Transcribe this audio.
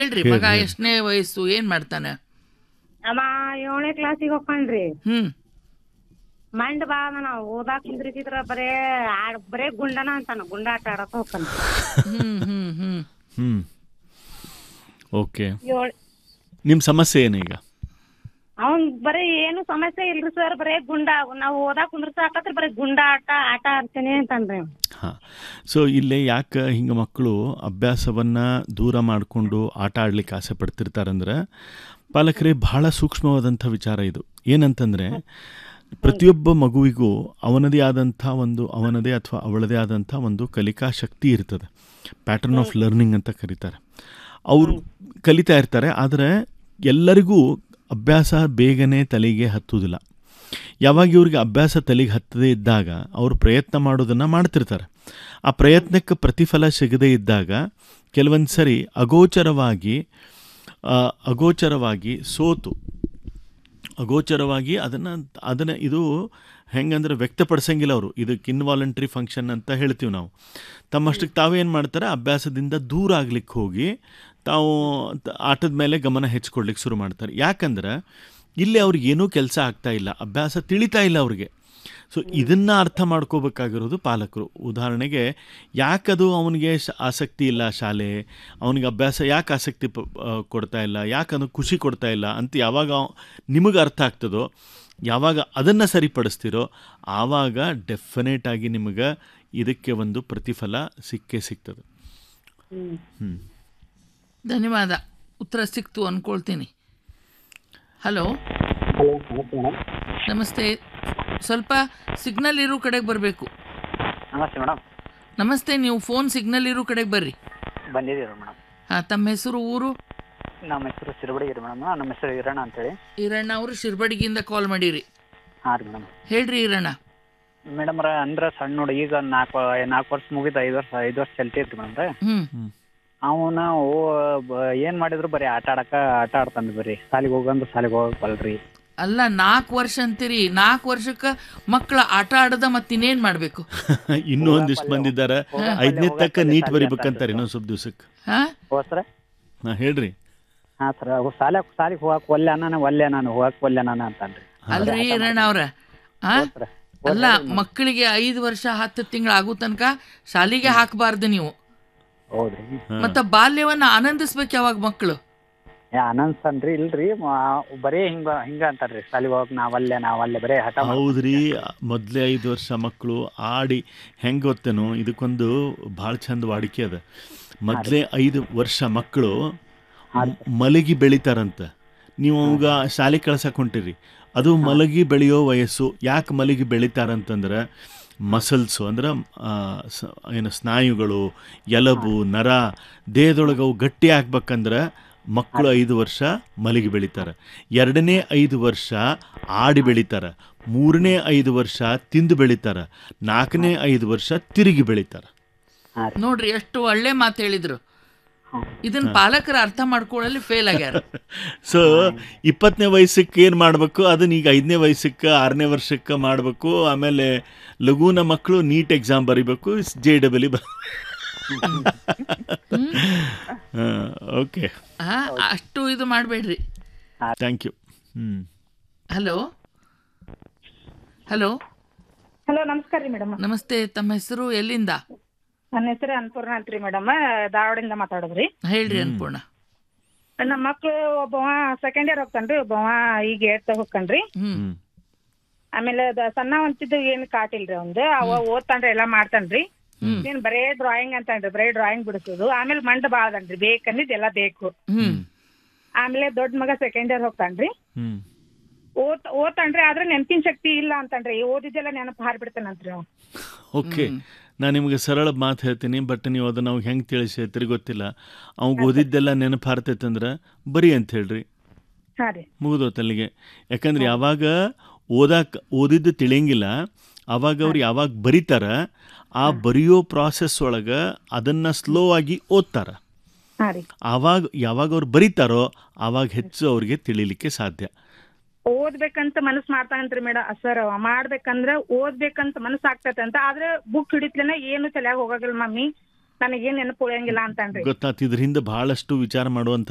ಹೇಳ್ರಿ ಮಗ ಎಷ್ಟನೇ ವಯಸ್ಸು ಏನ್ ಮಾಡ್ತಾನೆ ಅವ ಏಳನೇ ಕ್ಲಾಸಿಗೆ ಹೋಗ್ಕಣ್ರಿ ಹ್ಮ್ ಮಂಡ್ ಬಾ ನಾವು ಓದಾಕ್ ಕುಂದ್ರಿಸಿದ್ರ ಬರೇ ಆಡ್- ಬರೇ ಗುಂಡನ ಅಂತಾನ ಗುಂಡ ಆಟ ಆಡಕ್ ಹೋಗ್ತಾನ ಹ್ಮ್ ಹ್ಮ್ ಹ್ಮ್ ಹ್ಞೂ ಓಕೆ ಏಳ್ ನಿಮ್ಮ ಸಮಸ್ಯೆ ಏನು ಈಗ ಅವನ್ ಬರೀ ಏನು ಸಮಸ್ಯೆ ಇಲ್ರಿ ಸರ್ ಬರೇ ಗುಂಡ ನಾವ್ ಓದಾಕ್ ಕುಂದ್ರಸಾಕತ್ರ ಬರೇ ಗುಂಡ ಆಟ ಆಟ ಆಡ್ತೇನೆ ಅಂತನ್ರಿ ಅವ. ಹಾಂ ಸೊ ಇಲ್ಲೇ ಯಾಕೆ ಹಿಂಗೆ ಮಕ್ಕಳು ಅಭ್ಯಾಸವನ್ನು ದೂರ ಮಾಡಿಕೊಂಡು ಆಟ ಆಡ್ಲಿಕ್ಕೆ ಆಸೆ ಪಡ್ತಿರ್ತಾರಂದ್ರೆ ಪಾಲಕರೇ ಬಹಳ ಸೂಕ್ಷ್ಮವಾದಂಥ ವಿಚಾರ ಇದು ಏನಂತಂದರೆ ಪ್ರತಿಯೊಬ್ಬ ಮಗುವಿಗೂ ಅವನದೇ ಆದಂಥ ಒಂದು ಅವನದೇ ಅಥವಾ ಅವಳದೇ ಆದಂಥ ಒಂದು ಕಲಿಕಾ ಶಕ್ತಿ ಇರ್ತದೆ ಪ್ಯಾಟರ್ನ್ ಆಫ್ ಲರ್ನಿಂಗ್ ಅಂತ ಕರೀತಾರೆ ಅವರು ಕಲಿತಾ ಇರ್ತಾರೆ ಆದರೆ ಎಲ್ಲರಿಗೂ ಅಭ್ಯಾಸ ಬೇಗನೆ ತಲೆಗೆ ಹತ್ತುವುದಿಲ್ಲ ಯಾವಾಗ ಇವ್ರಿಗೆ ಅಭ್ಯಾಸ ತಲೆಗೆ ಹತ್ತದೇ ಇದ್ದಾಗ ಅವರು ಪ್ರಯತ್ನ ಮಾಡೋದನ್ನು ಮಾಡ್ತಿರ್ತಾರೆ ಆ ಪ್ರಯತ್ನಕ್ಕೆ ಪ್ರತಿಫಲ ಸಿಗದೇ ಇದ್ದಾಗ ಕೆಲವೊಂದು ಸರಿ ಅಗೋಚರವಾಗಿ ಆ, ಅಗೋಚರವಾಗಿ ಸೋತು ಅಗೋಚರವಾಗಿ ಅದನ್ನು ಅದನ್ನು ಇದು ಹೆಂಗಂದ್ರೆ ವ್ಯಕ್ತಪಡಿಸಂಗಿಲ್ಲ ಅವರು ಇದಕ್ಕೆ ಇನ್ವಾಲಂಟ್ರಿ ಫಂಕ್ಷನ್ ಅಂತ ಹೇಳ್ತೀವಿ ನಾವು ತಮ್ಮಷ್ಟಕ್ಕೆ ತಾವೇನು ಮಾಡ್ತಾರೆ ಅಭ್ಯಾಸದಿಂದ ದೂರ ಆಗ್ಲಿಕ್ಕೆ ಹೋಗಿ ತಾವು ತ- ಆಟದ ಮೇಲೆ ಗಮನ ಹೆಚ್ಚಿಕೊಡ್ಲಿಕ್ಕೆ ಶುರು ಮಾಡ್ತಾರೆ ಯಾಕಂದ್ರೆ ಇಲ್ಲಿ ಅವ್ರಿಗೆ ಏನೂ ಕೆಲಸ ಆಗ್ತಾ ಇಲ್ಲ ಅಭ್ಯಾಸ ತಿಳಿತಾ ಇಲ್ಲ ಅವ್ರಿಗೆ ಸೊ ಇದನ್ನು ಅರ್ಥ ಮಾಡ್ಕೋಬೇಕಾಗಿರೋದು ಪಾಲಕರು ಉದಾಹರಣೆಗೆ ಯಾಕದು ಅವನಿಗೆ ಶ- ಆಸಕ್ತಿ ಇಲ್ಲ ಶಾಲೆ ಅವನಿಗೆ ಅಭ್ಯಾಸ ಯಾಕೆ ಆಸಕ್ತಿ ಪ ಆ, ಕೊಡ್ತಾ ಇಲ್ಲ ಯಾಕೆ ಅದು ಖುಷಿ ಕೊಡ್ತಾ ಇಲ್ಲ ಅಂತ ಯಾವಾಗ ನಿಮಗೆ ಅರ್ಥ ಆಗ್ತದೋ ಯಾವಾಗ ಅದನ್ನು ಸರಿಪಡಿಸ್ತೀರೋ ಆವಾಗ ಡೆಫಿನೆಟ್ ಆಗಿ ನಿಮಗೆ ಇದಕ್ಕೆ ಒಂದು ಪ್ರತಿಫಲ ಸಿಕ್ಕೇ ಸಿಗ್ತದೆ ಹ್ಮ್ ಹ್ಞೂ ಧನ್ಯವಾದ ಉತ್ತರ ಸಿಕ್ತು ಅನ್ಕೊಳ್ತೀನಿ ಹಲೋ ಹಲೋ ನಮಸ್ತೆ ಮೇಡಮ್ ನಮಸ್ತೆ ಸ್ವಲ್ಪ ಸಿಗ್ನಲ್ ಇರೋ ಕಡೆಗೆ ಬರಬೇಕು ನಮಸ್ತೆ ಮೇಡಮ್ ನಮಸ್ತೆ ನೀವು ಫೋನ್ ಸಿಗ್ನಲ್ ಇರೋ ಕಡೆಗೆ ಬರ್ರಿ ಬಂದಿದ್ದೀರಿ ಮೇಡಮ್ ಹಾಂ ತಮ್ಮ ಹೆಸರು ಊರು ನಮ್ಮ ಹೆಸರು ಸಿರಬಡಿಗಿರಿ ಮೇಡಮ್ ನಮ್ಮ ಹೆಸರು ಈರಣ್ಣ ಅಂತೇಳಿ ಈರಣ್ಣ ಅವರು ಶಿರ್ಬಡಿಗಿಂದ ಕಾಲ್ ಮಾಡಿರಿ ಹಾಂ ರೀ ಮೇಡಮ್ ಹೇಳ್ರಿ ಈರಣ್ಣ ಮೇಡಮ್ ರ ಅಂದ್ರೆ ಸಣ್ಣ ನೋಡಿ ಈಗ ನಾಲ್ಕು ನಾಲ್ಕು ವರ್ಷ ಮುಗಿದು ಐದು ವರ್ಷ ಐದು ವರ್ಷ ಚಲ್ತೈತ್ರಿ ಮೇಡಮ್ ರೀ ಹ್ಮ್ ಅವನ ಓ ಬ- ಏನ್ ಮಾಡಿದ್ರು ಬರೀ ಆಟ ಆಡಕ ಆಟ ಆಡ್ತಾನೆ ಬರೀ ಸಾಲಿಗೆ ಹೋಗಂದ್ರೆ ಸಾಲಿಗೆ ಹೋಗಲ್ರಿ ಅಲ್ಲ ನಾಲ್ಕು ವರ್ಷ ಅಂತೀರಿ ನಾಲ್ಕು ವರ್ಷಕ್ಕೆ ಮಕ್ಕಳು ಆಟ ಆಡದ ಮತ್ತಿನ್ನೇನು ಮಾಡಬೇಕು ಇನ್ನೂ ಒಂದಿಷ್ಟು ಬಂದಿದ್ದಾರೆ ಐದನೇ ತಕ್ಕ ನೀಟ್ ಬರಿಬೇಕಂತಾರೆ ಇನ್ನೊಂದು ಸ್ವಲ್ಪ ದಿವ್ಸಕ್ಕೆ ಹಾಂ ಹೋಗ್ತಾರೆ ಹಾಂ ಹೇಳ್ರಿ ಹಾಂ ಸರ್ ಸಾಲ ಸಾಲಿಗೆ ಹೋಗಕ್ ಒಲ್ಲೆ ನಾನು ಒಲ್ಲೆ ನಾನು ಹೋಗಕ್ ಒಲ್ಲೆ ನಾನು ಅಂತಾನ್ರಿ ಅಲ್ರಿ ಈರಣ್ಣ ಅವ್ರ ಆ ಸರ್ ಅಲ್ಲ ಮಕ್ಕಳಿಗೆ ಐದು ವರ್ಷ ಹತ್ತು ತಿಂಗಳು ಆಗೋ ತನಕ ಶಾಲಿಗೆ ಹಾಕಬಾರ್ದು ನೀವು ಹೌದ್ರಿ ಮತ್ತ ಬಾಲ್ಯವನ್ನ ಆನಂದಿಸ್ಬೇಕು ಯಾವಾಗ ಮಕ್ಕಳು ಏ ಅನನ್ಸ್ ಅನ್ರಿ ಇಲ್ರಿ ಮ- ಬರೀ ಹಿಂಗ ಹಿಂಗ ಅಂತಾರ್ರಿ ಸಾಲಿಗೆ ಹೋಗಕ್ ನಾವಲ್ಲೇ ನಾವಲ್ಲೇ ಬರೀ ಹಠ ಮಾಡ್- ಹೌದ್ರಿ ಮೊದಲೇ ಐದು ವರ್ಷ ಮಕ್ಕಳು ಆಡಿ ಹೆಂಗೆ ಗೊತ್ತೇನೋ ಇದಕ್ಕೊಂದು ಭಾಳ ಚಂದ ವಾಡಿಕೆ ಅದ ಮೊದಲೇ ಐದು ವರ್ಷ ಮಕ್ಕಳು ಮಲಗಿ ಬೆಳಿತಾರಂತ ನೀವು ಅವಾಗ ಶಾಲೆ ಕಳ್ಸಕ್ಕೆ ಹೊಂಟಿರಿ ಅದು ಮಲಗಿ ಬೆಳೆಯೋ ವಯಸ್ಸು ಯಾಕೆ ಮಲಗಿ ಬೆಳಿತಾರಂತಂದ್ರೆ ಮಸಲ್ಸು ಅಂದ್ರೆ ಆ, ಸ- ಏನು ಸ್ನಾಯುಗಳು ಎಲಬು ನರ ದೇಹದೊಳಗೆ ಅವು ಗಟ್ಟಿ ಆಗ್ಬೇಕಂದ್ರೆ ಮಕ್ಕಳು ಐದು ವರ್ಷ ಮಲಗಿ ಬೆಳಿತಾರೆ ಎರಡನೇ ಐದು ವರ್ಷ ಆಡಿ ಬೆಳಿತಾರೆ ಮೂರನೇ ಐದು ವರ್ಷ ತಿಂದು ಬೆಳಿತಾರೆ ನಾಲ್ಕನೇ ಐದು ವರ್ಷ ತಿರುಗಿ ಬೆಳಿತಾರೆ ಹಾ ರೀ ನೋಡ್ರಿ ಎಷ್ಟು ಒಳ್ಳೆ ಮಾತು ಹೇಳಿದ್ರು ಹ್ಮ್. ಇದನ್ನ ಪಾಲಕರು ಅರ್ಥ ಮಾಡ್ಕೊಳ್ಳಲ್ಲಿ ಫೇಲ್ ಆಗ್ಯಾರ ಸೊ ಇಪ್ಪತ್ತನೇ ವಯಸ್ಸಕ್ಕೆ ಏನು ಮಾಡಬೇಕು ಅದನ್ನ ಈಗ ಐದನೇ ವಯಸ್ಸಕ್ಕೆ ಆರನೇ ವರ್ಷಕ್ಕೆ ಮಾಡಬೇಕು ಆಮೇಲೆ ಲಘುನ ಮಕ್ಕಳು ನೀಟ್ ಎಕ್ಸಾಮ್ ಬರಿಬೇಕು ಜೆ ಡಬಲ್ ಬ ಓಕೆ ಹಾ ಅಷ್ಟು ಇದು ಮಾಡಬೇಡ್ರಿ ಥ್ಯಾಂಕ್ ಯು ಹ್ಞೂ ಹಲೋ ಹಲೋ ಹಲೋ ನಮಸ್ಕಾರ ರೀ ಮೇಡಮ್ ನಮಸ್ತೆ ತಮ್ಮ ಹೆಸರು ಎಲ್ಲಿಂದ ನನ್ನ ಹೆಸರು ಅನ್ನಪೂರ್ಣ ಅಂತ್ರಿ ಮೇಡಮ್ ಧಾರವಾಡಿಂದ ಮಾತಾಡೋದ್ರಿ ಹೇಳ್ರಿ ಅನ್ಪೂರ್ಣ ನಮ್ಮ ಮಕ್ಳು ಒಬ್ಬವ ಸೆಕೆಂಡ್ ಇಯರ್ ಹೋಗ್ತಾನ್ರಿ ಒಬ್ಬವ ಈಗ ಏಟ್ ಹೋಗ್ತಾನ್ರಿ ಹ್ಮ್ ಹ್ಞೂ ಆಮೇಲೆ ಅದ ಸಣ್ಣ ಅಂತಿದ್ದು ಏನ್ ಕಾಟಿಲ್ರಿ ಅವಂದು ಅವ ಓದ್ತಾನ್ರಿ ಎಲ್ಲಾ ಮಾಡ್ತಾನ್ರಿ ಏನ್ ಬರೇ ಡ್ರಾಯಿಂಗ್ ಅಂತನ್ರಿ ಬರೇ ಡ್ರಾಯಿಂಗ್ ಬಿಡಿಸೋದು ಆಮೇಲೆ ಮಂಡ್ ಬಾಳದನ್ರಿ ಬೇಕನ್ನಿದ್ ಎಲ್ಲಾ ಬೇಕು ಹ್ಮ್ ಆಮೇಲೆ ದೊಡ್ಡ ಮಗ ಸೆಕೆಂಡ್ ಇಯರ್ ಹೋಗ್ತಾನ್ರಿ ಹ್ಞೂ ಓದ್ ಓದ್ತಾನ್ರಿ ಆದ್ರೆ ನೆನಪಿನ ಶಕ್ತಿ ಇಲ್ಲ ಅಂತನ್ರಿ ಓದಿದ್ದೆಲ್ಲ ನೆನಪು ಹಾರ್ಬಿಡ್ತಾನಂತ್ರಿ ಅವ ಓಕೆ ನಾನು ನಿಮಗೆ ಸರಳ ಮಾತು ಹೇಳ್ತೀನಿ ಬಟ್ ನೀವು ಅದನ್ನು ಅವ್ಗೆ ಹೆಂಗೆ ತಿಳಿಸಿ ಹೇಳ್ತೀರಿ ಗೊತ್ತಿಲ್ಲ ಅವ್ಗೆ ಓದಿದ್ದೆಲ್ಲ ನೆನಪು ಹಾರ್ತೈತಂದ್ರೆ ಬರಿ ಅಂತ ಹೇಳ್ರಿ ಹಾ ರೀ ಮುಗಿದೋತ್ ಅಲ್ಲಿಗೆ ಯಾಕಂದ್ರೆ ಯಾವಾಗ ಓದಾಕ ಓದಿದ್ದು ತಿಳಿಯಂಗಿಲ್ಲ ಆವಾಗ ಅವ್ರು ಯಾವಾಗ ಬರೀತಾರ ಆ ಬರೆಯೋ ಪ್ರಾಸೆಸ್ ಒಳಗೆ ಅದನ್ನು ಸ್ಲೋ ಆಗಿ ಓದ್ತಾರ ಹಾ ರೀ ಆವಾಗ ಯಾವಾಗ ಅವ್ರು ಬರೀತಾರೋ ಆವಾಗ ಹೆಚ್ಚು ಅವ್ರಿಗೆ ತಿಳಿಲಿಕ್ಕೆ ಸಾಧ್ಯ ಓದ್ಬೇಕಂತ ಮನಸ್ ಮಾಡ್ತಾನಂತ್ರಿ ಮೇಡಮ್ ಸರ್ ಅವ ಮಾಡ್ಬೇಕಂದ್ರ ಓದ್ಬೇಕಂತ ಮನಸ್ ಆಗ್ತೈತೆ ಅಂತ ಆದ್ರೆ ಬುಕ್ ಹಿಡಿತ್ಲೇನೆ ಏನು ತಲೆಯಾಗ ಹೋಗಂಗಿಲ್ಲ ಮಮ್ಮಿ ನನಗೇನ್ ನೆನಪು ಉಳಿಯಂಗಿಲ್ಲ ಅಂತನ್ರಿ ಗೊತ್ತಾತ್ ಇದ್ರ ಹಿಂದೆ ಬಹಳಷ್ಟು ವಿಚಾರ ಮಾಡುವಂಥ